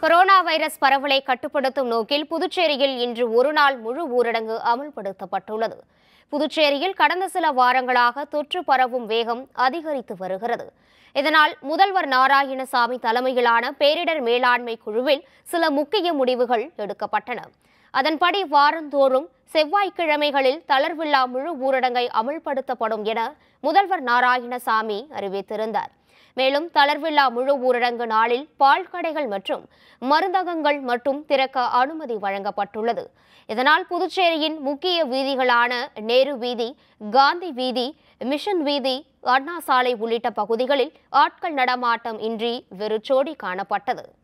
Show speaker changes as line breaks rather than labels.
corona virus பரவலை கட்டுப்படுத்தும் நோக்கில் புதுச்சேரியில் இன்று ஒருநாள் முழு ஊரடங்கு அமல்படுத்தப்பட்டுள்ளது புதுச்சேரியில் கடந்த சில வாரங்களாக தொற்று பரவும் வேகம் அதிகரித்து வருகிறது இதனால் முதல்வர் நாராயணசாமி தலைமையிலான பேரிடர் மேலாண்மை குழுவில் சில முக்கிய முடிவுகள் எடுக்கப்பட்டன அதன்படி வாரந்தோறும் செவ்வாய்க்கிழமைகளில் தளர்வில்லா முழு ஊரடங்கை அமல்படுத்தப்படும் என முதல்வர் நாராயணசாமி அறிவித்திருந்தார் மேலும் தளர்வில்லா முழு ஊரடங்கு நாளில் பால் கடைகள் மற்றும் மருந்தகங்கள் மட்டும் திறக்க அனுமதி வழங்கப்பட்டுள்ளது இதனால் புதுச்சேரியின் முக்கிய வீதிகளான நேரு வீதி காந்தி வீதி மிஷன் வீதி அண்ணா சாலை உள்ளிட்ட பகுதிகளில் ஆட்கள் நடமாட்டம் இன்றி வெறிச்சோடி காணப்பட்டது